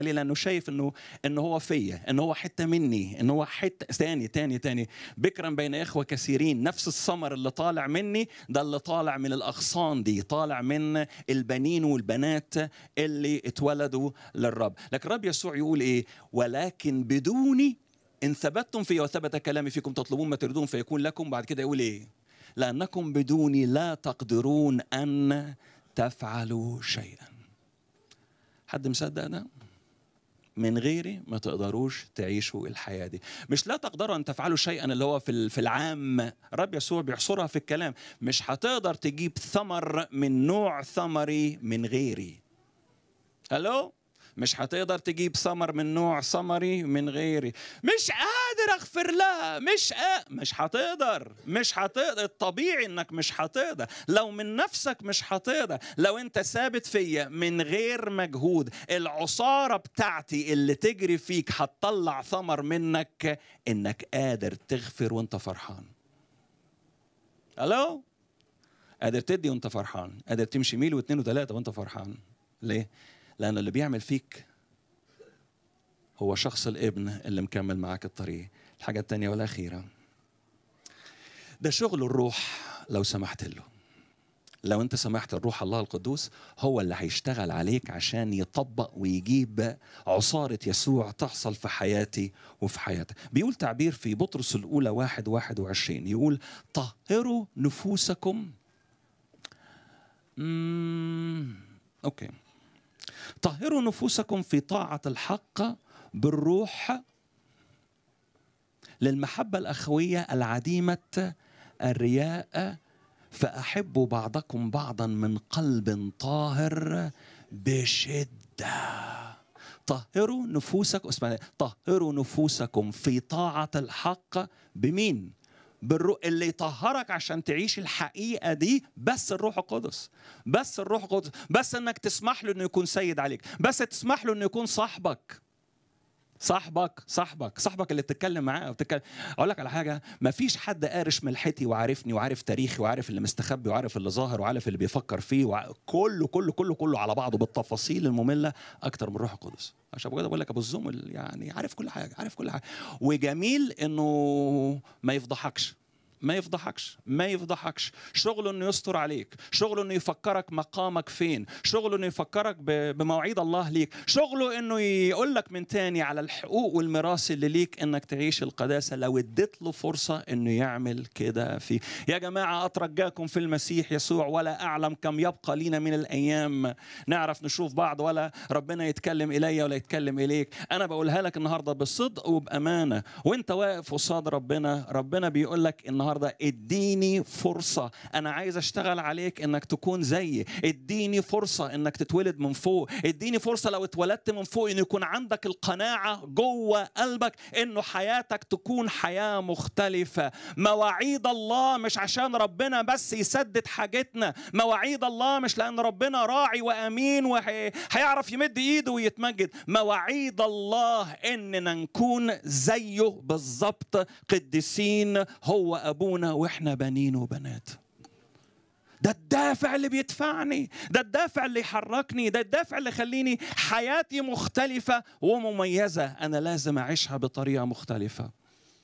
ليه؟ لانه شايف انه انه هو فيا انه هو حته مني انه هو حته تاني تاني تاني بكرا بين اخوه كثيرين نفس الثمر اللي طالع مني ده اللي طالع من الاغصان دي طالع من البنين والبنات اللي اتولدوا للرب لكن الرب يسوع يقول ايه ولكن بدوني ان ثبتتم في وثبت كلامي فيكم تطلبون ما تريدون فيكون لكم بعد كده يقول ايه لانكم بدوني لا تقدرون ان تفعلوا شيئا حد مصدق ده من غيري ما تقدروش تعيشوا الحياه دي مش لا تقدروا ان تفعلوا شيئا اللي هو في في العام رب يسوع بيحصرها في الكلام مش هتقدر تجيب ثمر من نوع ثمري من غيري الو مش هتقدر تجيب ثمر من نوع ثمري من غيري مش قادر اغفر لها مش قا... مش هتقدر مش هتقدر الطبيعي انك مش هتقدر لو من نفسك مش هتقدر لو انت ثابت فيا من غير مجهود العصاره بتاعتي اللي تجري فيك هتطلع ثمر منك انك قادر تغفر وانت فرحان الو قادر تدي وانت فرحان قادر تمشي ميل واثنين وثلاثه وانت فرحان ليه لأن اللي بيعمل فيك هو شخص الابن اللي مكمل معاك الطريق الحاجة التانية والأخيرة ده شغل الروح لو سمحت له لو انت سمحت الروح الله القدوس هو اللي هيشتغل عليك عشان يطبق ويجيب عصارة يسوع تحصل في حياتي وفي حياتك بيقول تعبير في بطرس الأولى واحد واحد وعشرين يقول طهروا نفوسكم مم. أوكي طهروا نفوسكم في طاعة الحق بالروح للمحبة الأخوية العديمة الرياء فأحبوا بعضكم بعضا من قلب طاهر بشدة طهروا نفوسكم اسمع طهروا نفوسكم في طاعة الحق بمين؟ بالروح اللي يطهرك عشان تعيش الحقيقه دي بس الروح القدس بس الروح القدس بس انك تسمح له انه يكون سيد عليك بس تسمح له انه يكون صاحبك صاحبك صاحبك صاحبك اللي بتتكلم معاه بتتكلم اقول لك على حاجه ما فيش حد قارش ملحتي وعارفني وعارف تاريخي وعارف اللي مستخبي وعارف اللي ظاهر وعارف اللي بيفكر فيه وع... كله كله كله كله على بعضه بالتفاصيل الممله اكتر من الروح القدس عشان كده بقول لك ابو الزمل يعني عارف كل حاجه عارف كل حاجه وجميل انه ما يفضحكش ما يفضحكش ما يفضحكش شغله انه يستر عليك شغله انه يفكرك مقامك فين شغله انه يفكرك بمواعيد الله ليك شغله انه يقول لك من تاني على الحقوق والميراث اللي ليك انك تعيش القداسه لو اديت له فرصه انه يعمل كده فيه يا جماعه اترجاكم في المسيح يسوع ولا اعلم كم يبقى لينا من الايام نعرف نشوف بعض ولا ربنا يتكلم الي ولا يتكلم اليك انا بقولها لك النهارده بصدق وبامانه وانت واقف قصاد ربنا ربنا بيقول لك النهارده النهارده اديني فرصه انا عايز اشتغل عليك انك تكون زيي اديني فرصه انك تتولد من فوق اديني فرصه لو اتولدت من فوق ان يكون عندك القناعه جوه قلبك انه حياتك تكون حياه مختلفه مواعيد الله مش عشان ربنا بس يسدد حاجتنا مواعيد الله مش لان ربنا راعي وامين وهيعرف يمد ايده ويتمجد مواعيد الله اننا نكون زيه بالظبط قديسين هو ابونا ابونا واحنا بنين وبنات ده الدافع اللي بيدفعني ده الدافع اللي يحركني ده الدافع اللي يخليني حياتي مختلفة ومميزة أنا لازم أعيشها بطريقة مختلفة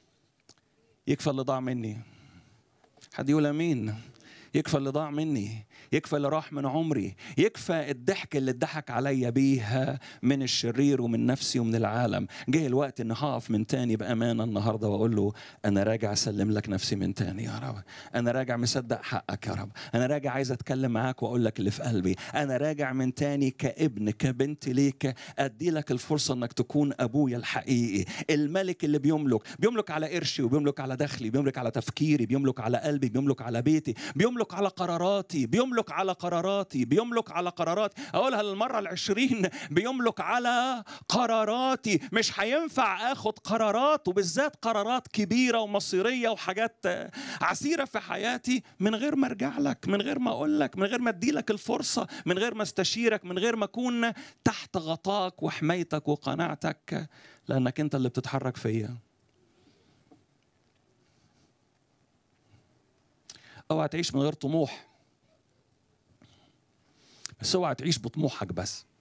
يكفى اللي ضاع مني حد يقول أمين يكفى اللي ضاع مني يكفى اللي راح من عمري يكفى الضحك اللي اتضحك عليا بيه من الشرير ومن نفسي ومن العالم جه الوقت ان هقف من تاني بامانه النهارده واقول له انا راجع اسلم لك نفسي من تاني يا رب انا راجع مصدق حقك يا رب انا راجع عايز اتكلم معاك واقول لك اللي في قلبي انا راجع من تاني كابن كبنت ليك ادي لك الفرصه انك تكون ابويا الحقيقي الملك اللي بيملك بيملك على قرشي وبيملك على دخلي بيملك على تفكيري بيملك على قلبي بيملك على بيتي بيملك على قراراتي بيملك بيملك على قراراتي بيملك على قراراتي أقولها للمرة العشرين بيملك على قراراتي مش هينفع أخد قرارات وبالذات قرارات كبيرة ومصيرية وحاجات عسيرة في حياتي من غير ما أرجع لك من غير ما أقول لك من غير ما أدي لك الفرصة من غير ما استشيرك من غير ما أكون تحت غطاك وحمايتك وقناعتك لأنك أنت اللي بتتحرك فيا اوعى تعيش من غير طموح بس اوعى تعيش بطموحك بس